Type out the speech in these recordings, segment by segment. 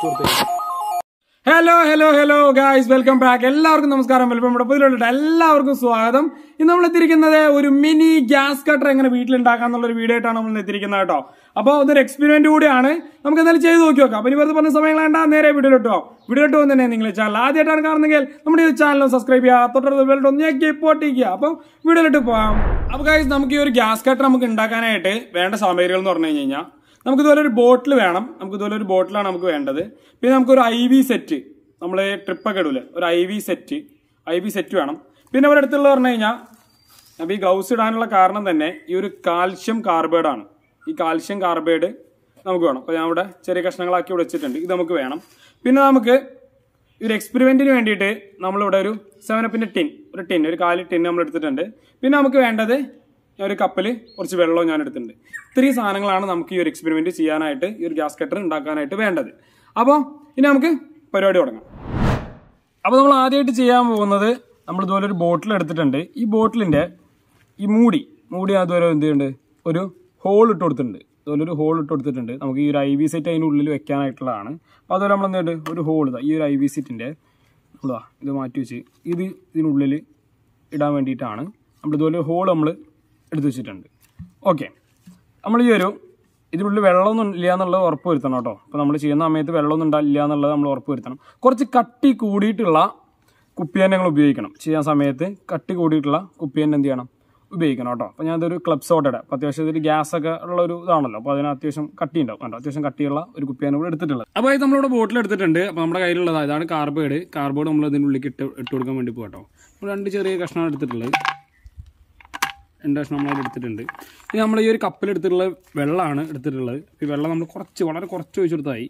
hello hello hello guys welcome back എല്ലാവർക്കും നമസ്കാരം welcome നമ്മുടെ പുതിയ എല്ലാവർക്കും സ്വാഗതം ഇന്ന് നമ്മൾ എത്തിയിരിക്കുന്നത് ഒരു മിനി ഗ്യാസ് കട്ടർ എങ്ങനെ വീട്ടിലുണ്ടാക്കാന്നുള്ള ഒരു വീഡിയോ ആയിട്ടാണ് നമ്മൾ എത്തിയിരിക്കുന്നത് കേട്ടോ അപ്പോൾ അതൊരു എക്സ്പെരിമെന്റ് കൂടിയാണ് നമുക്ക് എന്തായാലും ചെയ്ത് നോക്കി നോക്കാം അപ്പോൾ ഇനി വെറുതെ പറഞ്ഞ സമയം വേണ്ട നേരെ വീഡിയോ ഇട്ടോ വീഡിയോ ഇട്ടോ തന്നെ നിങ്ങൾ ചാനൽ ആദ്യമായിട്ടാണ് കാണുന്നെങ്കിൽ നമ്മുടെ ഈ ചാനൽ സബ്സ്ക്രൈബ് ചെയ്യുക തൊട്ടടുത്ത ബെൽറ്റ് ഒന്ന് ഞെക്കി പൊട്ടിക്കുക അപ്പം വീഡിയോയിലിട്ട് പോകാം അപ്പോൾ ഗായ്സ് നമുക്ക് ഈ ഒരു ഗ്യാസ് കട്ടർ നമുക്ക് ഉണ്ടാക്കാനായിട്ട് വേണ്ട സാമഗ്രികൾ എന്ന് പറഞ്ഞു കഴിഞ്ഞ് കഴിഞ്ഞാൽ നമുക്ക് ഇതുപോലെ ഒരു ബോട്ടിൽ വേണം നമുക്ക് ഇതുപോലെ ഒരു ബോട്ടിലാണ് നമുക്ക് വേണ്ടത് പിന്നെ നമുക്കൊരു ഐ വി സെറ്റ് നമ്മൾ ട്രിപ്പൊക്കെ ഇടൂലേ ഒരു I V set I V set വേണം പിന്നെ അവരുടെ അടുത്തുള്ള പറഞ്ഞു കഴിഞ്ഞാൽ അപ്പോൾ ഈ ഗ്ലൗസ് ഇടാനുള്ള കാരണം തന്നെ ഈ ഒരു കാൽഷ്യം കാർബൈഡ് ആണ് ഈ കാൽഷ്യം കാർബൈഡ് നമുക്ക് വേണം അപ്പോൾ ഞാൻ ഇവിടെ ചെറിയ കഷ്ണങ്ങളാക്കി ഇവിടെ വെച്ചിട്ടുണ്ട് ഇത് നമുക്ക് വേണം പിന്നെ നമുക്ക് ഈ ഒരു എക്സ്പെരിമെന്റിന് വേണ്ടിയിട്ട് നമ്മളിവിടെ ഒരു സെവനപ്പിന്റെ ടിൻ ഒരു ടിൻ ഒരു കാലി ടിൻ നമ്മൾ എടുത്തിട്ടുണ്ട് പിന്നെ നമുക്ക് വേണ്ടത് ഞാൻ ഒരു കപ്പിൽ കുറച്ച് വെള്ളവും ഞാൻ എടുത്തിട്ടുണ്ട് ഇത്രയും സാധനങ്ങളാണ് നമുക്ക് ഈ ഒരു എക്സ്പെരിമെന്റ് ചെയ്യാനായിട്ട് ഈ ഒരു ഗ്യാസ് കട്ടർ ഉണ്ടാക്കാനായിട്ട് വേണ്ടത് അപ്പോൾ ഇനി നമുക്ക് പരിപാടി തുടങ്ങാം അപ്പോൾ നമ്മൾ ആദ്യമായിട്ട് ചെയ്യാൻ പോകുന്നത് നമ്മൾ ഇതുപോലെ ഒരു ബോട്ടിൽ എടുത്തിട്ടുണ്ട് ഈ ബോട്ടിലിന്റെ ഈ മൂടി മൂടി അതുപോലെ എന്ത് ചെയ്യുന്നുണ്ട് ഒരു ഹോൾ ഇട്ട് കൊടുത്തിട്ടുണ്ട് അതുപോലെ ഒരു ഹോൾ ഇട്ട് കൊടുത്തിട്ടുണ്ട് നമുക്ക് ഈ ഒരു ഐ വി സെറ്റ് അതിൻ്റെ ഉള്ളിൽ വെക്കാനായിട്ടുള്ളതാണ് അപ്പോൾ അതുപോലെ നമ്മൾ എന്തുണ്ട് ഒരു ഹോൾ ഇതാ ഈ ഒരു ഐ വി സെറ്റിൻ്റെ നമ്മളാ ഇത് മാറ്റി വെച്ച് ഇത് ഇതിനുള്ളിൽ ഇടാൻ വേണ്ടിയിട്ടാണ് നമ്മൾ ഇതുപോലെ ഹോൾ നമ്മൾ എടുത്ത് വെച്ചിട്ടുണ്ട് ഓക്കെ നമ്മൾ ഈ ഒരു ഇതിനുള്ളിൽ വെള്ളമൊന്നും ഇല്ല എന്നുള്ളത് ഉറപ്പ് വരുത്തണം കേട്ടോ അപ്പോൾ നമ്മൾ ചെയ്യുന്ന സമയത്ത് വെള്ളമൊന്നും ഉണ്ടാവില്ല എന്നുള്ളത് നമ്മൾ ഉറപ്പ് വരുത്തണം കുറച്ച് കട്ടി കൂടിയിട്ടുള്ള കുപ്പിയൻ ഞങ്ങൾ ഉപയോഗിക്കണം ചെയ്യാൻ സമയത്ത് കട്ടി കൂടിയിട്ടുള്ള കുപ്പിയൻ എന്ത് ചെയ്യണം ഉപയോഗിക്കണം കേട്ടോ അപ്പോൾ ഞാനതൊരു ക്ലബ് സോഡയുടെ അപ്പോൾ അത്യാവശ്യം ഇതിൽ ഗ്യാസ് ഒക്കെ ഉള്ള ഒരു ഇതാണല്ലോ അപ്പോൾ അതിന് അത്യാവശ്യം കട്ടി ഉണ്ടാവും കേട്ടോ അത്യാവശ്യം കട്ടിയുള്ള ഒരു കുപ്പിയാണ് ഇവിടെ എടുത്തിട്ടുള്ളത് അപ്പോൾ ഇത് നമ്മളിവിടെ ബോട്ടിൽ എടുത്തിട്ടുണ്ട് അപ്പോൾ നമ്മുടെ കയ്യിലുള്ളത് ഇതാണ് കാർബൈഡ് കാർബൈഡ് നമ്മൾ ഇതിനുള്ളിൽ ഇട്ട് ഇട്ട് കൊടുക്കാൻ വേണ്ടി പോകട്ടോ രണ്ട് ചെറിയ കഷ്ണമാണ് എടുത്തിട്ടുള്ളത് രണ്ട് കഷ്ണം നമ്മൾ എടുത്തിട്ടുണ്ട് ഇനി നമ്മൾ ഈ ഒരു കപ്പിൽ എടുത്തിട്ടുള്ള വെള്ളമാണ് എടുത്തിട്ടുള്ളത് ഈ വെള്ളം നമ്മൾ കുറച്ച് വളരെ കുറച്ച് ഒഴിച്ചു കൊടുത്തായി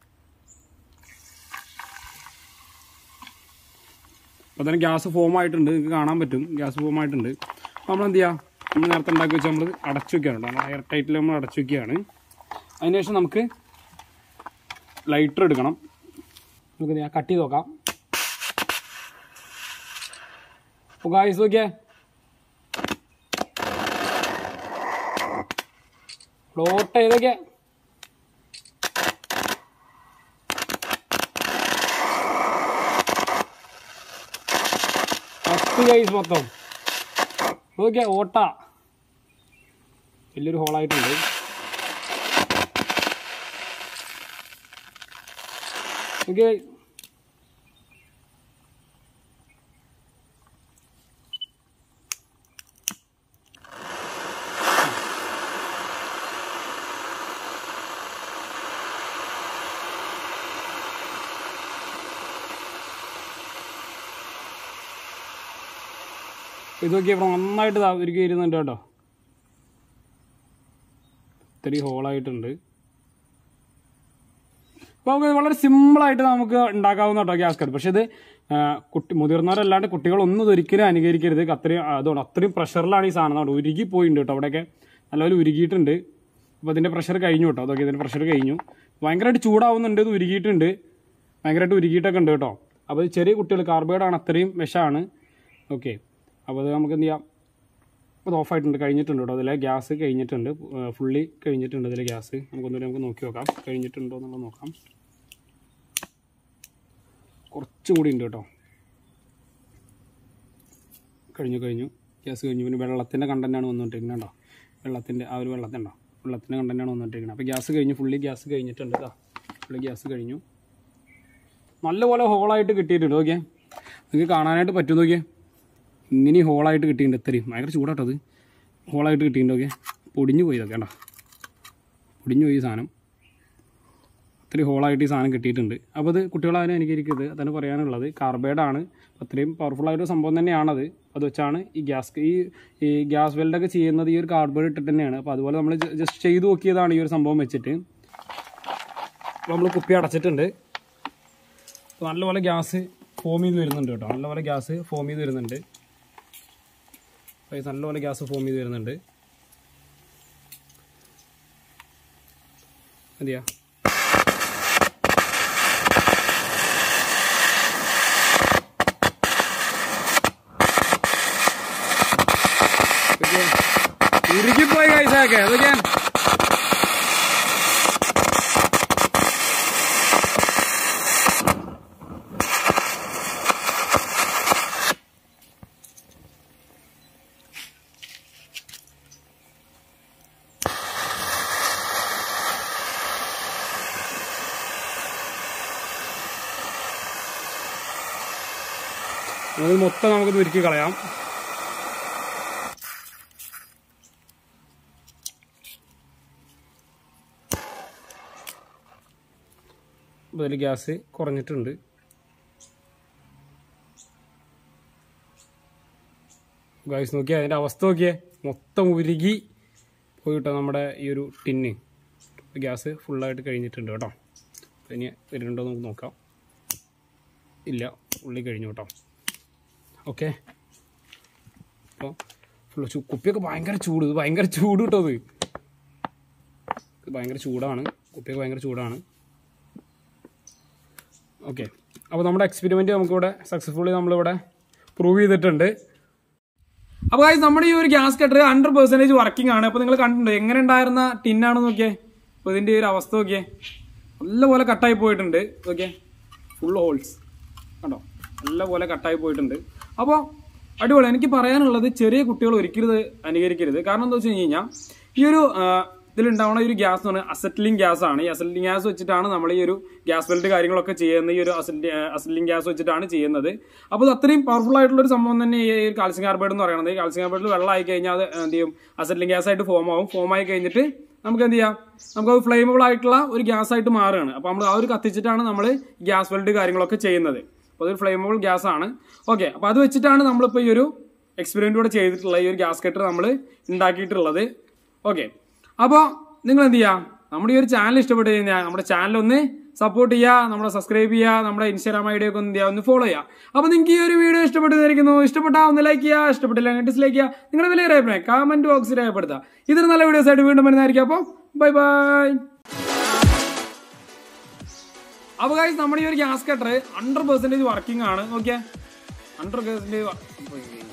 അപ്പോൾ തന്നെ ഗ്യാസ് ഫോം ആയിട്ടുണ്ട് നിങ്ങൾക്ക് കാണാൻ പറ്റും ഗ്യാസ് ഫോം ആയിട്ടുണ്ട് അപ്പോൾ നമ്മൾ എന്ത് ചെയ്യുക നമ്മൾ നേരത്തെ ഉണ്ടാക്കി വെച്ചാൽ നമ്മൾ അടച്ചു വെക്കുകയാണ് നമ്മൾ എയർ ടൈറ്റിൽ നമ്മൾ അടച്ചു വെക്കുകയാണ് അതിനുശേഷം നമുക്ക് ലൈറ്റർ എടുക്കണം നമുക്ക് ഞാൻ കട്ട് ചെയ്ത് നോക്കാം അപ്പോൾ ഗായ്സ് നോക്കിയേ ഫ്ലോട്ട് ചെയ്തൊക്കെ പത്ത് കൈസ് മൊത്തം നോക്കിയ ഓട്ട വലിയൊരു ഹോളായിട്ടുണ്ട് ഓക്കെ ഇതൊക്കെ ഇപ്പോൾ നന്നായിട്ട് ദാ ഒരുക്കി ഇരുന്നുണ്ട് കേട്ടോ ഇത്തിരി ഹോളായിട്ടുണ്ട് അപ്പോൾ നമുക്ക് വളരെ സിമ്പിളായിട്ട് നമുക്ക് ഉണ്ടാക്കാവുന്ന കേട്ടോ ഗ്യാസ് കട്ട് പക്ഷേ ഇത് ആ, കുട്ടി മുതിർന്നവരല്ലാണ്ട് കുട്ടികളൊന്നും ഇത് ഒരിക്കലും അനുകരിക്കരുത് അത്രയും അതുകൊണ്ട് അത്രയും പ്രഷറിലാണ് ഈ സാധനം അതുകൊണ്ട് ഉരുകി പോയിട്ടുണ്ട് കേട്ടോ അവിടെയൊക്കെ നല്ലപോലെ ഉരുകിയിട്ടുണ്ട് അപ്പോൾ അതിൻ്റെ പ്രഷർ കഴിഞ്ഞു കേട്ടോ അതൊക്കെ ഇതിൻ്റെ പ്രഷർ കഴിഞ്ഞു ഭയങ്കരമായിട്ട് ചൂടാവുന്നുണ്ട് ഇത് ഉരുകിയിട്ടുണ്ട് ഭയങ്കരമായിട്ട് ഉരുകിയിട്ടൊക്കെ ഉണ്ട് കേട്ടോ അപ്പോൾ ഇത് ചെറിയ കുട്ടികൾ കാർബൈഡാണ് അത്രയും വിഷമാണ് ഓക്കെ അപ്പോൾ അത് നമുക്ക് എന്ത് ചെയ്യാം അത് ഓഫായിട്ടുണ്ട് കഴിഞ്ഞിട്ടുണ്ട് കേട്ടോ അതിലെ ഗ്യാസ് കഴിഞ്ഞിട്ടുണ്ട് ഫുള്ളി കഴിഞ്ഞിട്ടുണ്ട് അതിലെ ഗ്യാസ് നമുക്കൊന്നുകൂടി നമുക്ക് നോക്കി നോക്കാം കഴിഞ്ഞിട്ടുണ്ടോ എന്നുള്ളത് നോക്കാം കുറച്ചും കൂടി ഉണ്ട് കേട്ടോ കഴിഞ്ഞു കഴിഞ്ഞു ഗ്യാസ് കഴിഞ്ഞു പിന്നെ വെള്ളത്തിൻ്റെ കണ്ടൻറ്റാണ് വന്നുകൊണ്ടിരിക്കുന്നത് കേട്ടോ വെള്ളത്തിൻ്റെ ആ ഒരു വെള്ളത്തിൻ്റെ വെള്ളത്തിൻ്റെ കണ്ടൻറ്റാണ് വന്നുകൊണ്ടിരിക്കുന്നത് അപ്പോൾ ഗ്യാസ് കഴിഞ്ഞു ഫുള്ളി ഗ്യാസ് കഴിഞ്ഞിട്ടുണ്ട് കേട്ടോ ഫുള്ളി ഗ്യാസ് കഴിഞ്ഞു നല്ലപോലെ ഹോളായിട്ട് കിട്ടിയിട്ടുണ്ട് ഓക്കെ നിങ്ങൾക്ക് കാണാനായിട്ട് പറ്റും നോക്കിയേ ഇങ്ങനെ ഹോളായിട്ട് കിട്ടിയിട്ടുണ്ട് ഇത്രയും ഭയങ്കര ചൂടാട്ടോ അത് ഹോളായിട്ട് കിട്ടിയിട്ടുണ്ട് ഓക്കെ പൊടിഞ്ഞു പോയി ഇതൊക്കെ കേട്ടോ പൊടിഞ്ഞു പോയി ഈ സാധനം ഇത്രയും ഹോളായിട്ട് ഈ സാധനം കിട്ടിയിട്ടുണ്ട് അപ്പോൾ അത് കുട്ടികളായാലും അനുകരിക്കരുത് അതാണ് പറയാനുള്ളത് കാർബൈഡാണ് അത്രയും പവർഫുൾ ആയിട്ടൊരു സംഭവം തന്നെയാണത് അത് വെച്ചാണ് ഈ ഗ്യാസ് ഈ ഈ ഗ്യാസ് വെൽഡൊക്കെ ചെയ്യുന്നത് ഈ ഒരു കാർബൈഡ് ഇട്ടിട്ട് തന്നെയാണ് അപ്പോൾ അതുപോലെ നമ്മൾ ജസ്റ്റ് ചെയ്ത് നോക്കിയതാണ് ഈ ഒരു സംഭവം വെച്ചിട്ട് അപ്പോൾ നമ്മൾ കുപ്പി അടച്ചിട്ടുണ്ട് അപ്പോൾ നല്ലപോലെ ഗ്യാസ് ഫോം ചെയ്ത് വരുന്നുണ്ട് കേട്ടോ നല്ലപോലെ ഗ്യാസ് ഫോം ചെയ്ത് വരുന്നുണ്ട് അപ്പോൾ ഇത് നല്ലപോലെ ഗ്യാസ് ഫോം ചെയ്ത് വരുന്നുണ്ട് മതിയാ ഉരുകിപ്പോയി കൈസൊക്കെ അതൊക്കെ നമുക്ക് മൊത്തം നമുക്കിത് ഒരുക്കി കളയാം അപ്പോൾ ഇതിൽ ഗ്യാസ് കുറഞ്ഞിട്ടുണ്ട് ഗായ്സ് നോക്കിയേ അതിൻ്റെ അവസ്ഥ നോക്കിയേ മൊത്തം ഉരുകി പോയിട്ടോ നമ്മുടെ ഈ ഒരു ടിന്ന് ഗ്യാസ് ഫുള്ളായിട്ട് കഴിഞ്ഞിട്ടുണ്ട് കേട്ടോ അപ്പോൾ ഇനി വരുന്നുണ്ടോ നമുക്ക് നോക്കാം ഇല്ല ഉള്ളി കഴിഞ്ഞു കേട്ടോ ഓക്കെ അപ്പോൾ ഫുള്ള് ചൂ കുപ്പിയൊക്കെ ഭയങ്കര ചൂട് ഇത് ഭയങ്കര ചൂട് കേട്ടോ ഇത് ഇത് ഭയങ്കര ചൂടാണ് കുപ്പിയൊക്കെ ഭയങ്കര ചൂടാണ് ഓക്കെ അപ്പോൾ നമ്മുടെ എക്സ്പെരിമെൻറ്റ് നമുക്കിവിടെ സക്സസ്ഫുള്ളി നമ്മളിവിടെ പ്രൂവ് ചെയ്തിട്ടുണ്ട് അപ്പോൾ guys, നമ്മുടെ ഈ ഒരു gas cutter hundred percentage working ആണ് അപ്പോൾ നിങ്ങൾ കണ്ടിട്ടുണ്ട് എങ്ങനെ ഉണ്ടായിരുന്ന ടിന്നാണെന്ന് നോക്കിയേ അപ്പോൾ ഇതിൻ്റെ ഈ ഒരു അവസ്ഥ നോക്കിയേ നല്ലപോലെ കട്ടായി പോയിട്ടുണ്ട് ഓക്കെ ഫുൾ ഹോൾസ് കണ്ടോ നല്ലപോലെ കട്ടായി പോയിട്ടുണ്ട് അപ്പോൾ അടിപൊളി എനിക്ക് പറയാനുള്ളത് ചെറിയ കുട്ടികൾ ഒരിക്കലും ഇത് അനുകരിക്കരുത് കാരണം എന്താ വെച്ച് കഴിഞ്ഞാൽ ഈ ഒരു ആ, ഇതിലുണ്ടാവുന്ന ഈ ഒരു ഗ്യാസ് എന്ന് പറഞ്ഞാൽ അസറ്റ്ലിംഗ് ഗ്യാസ് ആണ് ഈ അസറ്റ്ലിംഗ് ഗ്യാസ് വെച്ചിട്ടാണ് നമ്മൾ ഈ ഒരു ഗ്യാസ് വെൽറ്റ് കാര്യങ്ങളൊക്കെ ചെയ്യുന്നത് ഈ ഒരു അസറ്റ്ലിംഗ് ഗ്യാസ് വെച്ചിട്ടാണ് ചെയ്യുന്നത് അപ്പോൾ ഇത് അത്രയും പവർഫുൾ ആയിട്ടുള്ള ഒരു സംഭവം തന്നെ ഈ ഒരു കാൽസ്യം കാർബൈഡ് എന്ന് പറയുന്നത് ഈ കാൽസ്യം കാർബൈഡിൽ വെള്ളം ആയി കഴിഞ്ഞാൽ അത് എന്ത് ചെയ്യും അസറ്റ്ലിംഗ് ഗ്യാസ് ആയിട്ട് ഫോം ആവും ഫോം ആയി കഴിഞ്ഞിട്ട് നമുക്ക് എന്ത് ചെയ്യാം നമുക്ക് അത് ഫ്ലെയിമബിൾ ആയിട്ടുള്ള ഒരു ഗ്യാസ് ആയിട്ട് മാറുകയാണ് അപ്പോൾ നമ്മൾ ആ ഒരു കത്തിച്ചിട്ടാണ് നമ്മൾ ഗ്യാസ് വെൽറ്റ് കാര്യങ്ങളൊക്കെ ചെയ്യുന്നത് അപ്പോൾ അതൊരു ഫ്ലെയിമബിൾ ഗ്യാസ് ആണ് ഓക്കെ അപ്പോൾ അത് വെച്ചിട്ടാണ് നമ്മളിപ്പോൾ ഈ ഒരു എക്സ്പെരിമെൻ്റ് കൂടെ ചെയ്തിട്ടുള്ള ഈ ഒരു ഗ്യാസ് കട്ടർ നമ്മൾ ഉണ്ടാക്കിയിട്ടുള്ളത് ഓക്കെ അപ്പോൾ നിങ്ങൾ എന്ത് ചെയ്യുക നമ്മുടെ ഈ ഒരു ചാനൽ ഇഷ്ടപ്പെട്ട് കഴിഞ്ഞാൽ നമ്മുടെ ചാനൽ ഒന്ന് സപ്പോർട്ട് ചെയ്യുക നമ്മുടെ സബ്സ്ക്രൈബ് ചെയ്യുക നമ്മുടെ ഇൻസ്റ്റാഗ്രാം ഐ ഡി ഒക്കെ ഒന്ന് ചെയ്യുക ഒന്ന് ഫോളോ ചെയ്യുക അപ്പോൾ നിങ്ങൾക്ക് ഈ ഒരു വീഡിയോ ഇഷ്ടപ്പെട്ടിരിക്കുന്നു ഇഷ്ടപ്പെട്ടാൽ ഒന്ന് ലൈക്ക് ചെയ്യുക ഇഷ്ടപ്പെട്ടില്ല ഡിസ്ലൈക്ക് ചെയ്യുക നിങ്ങളുടെ വലിയ അഭിപ്രായം കമന്റ് ബോക്സിൽ രേഖപ്പെടുത്തുക ഇതൊരു നല്ല വീഡിയോസ് ആയിട്ട് വീണ്ടും വരുന്നതായിരിക്കും അപ്പോൾ ബൈ ബൈ അപ്പോൾ ഗൈസ് നമ്മുടെ ഈ ഒരു gas cutter hundred percentage working ആണ് ഓക്കെ ഹൺഡ്രഡ് പെർസെൻറ്റേജ്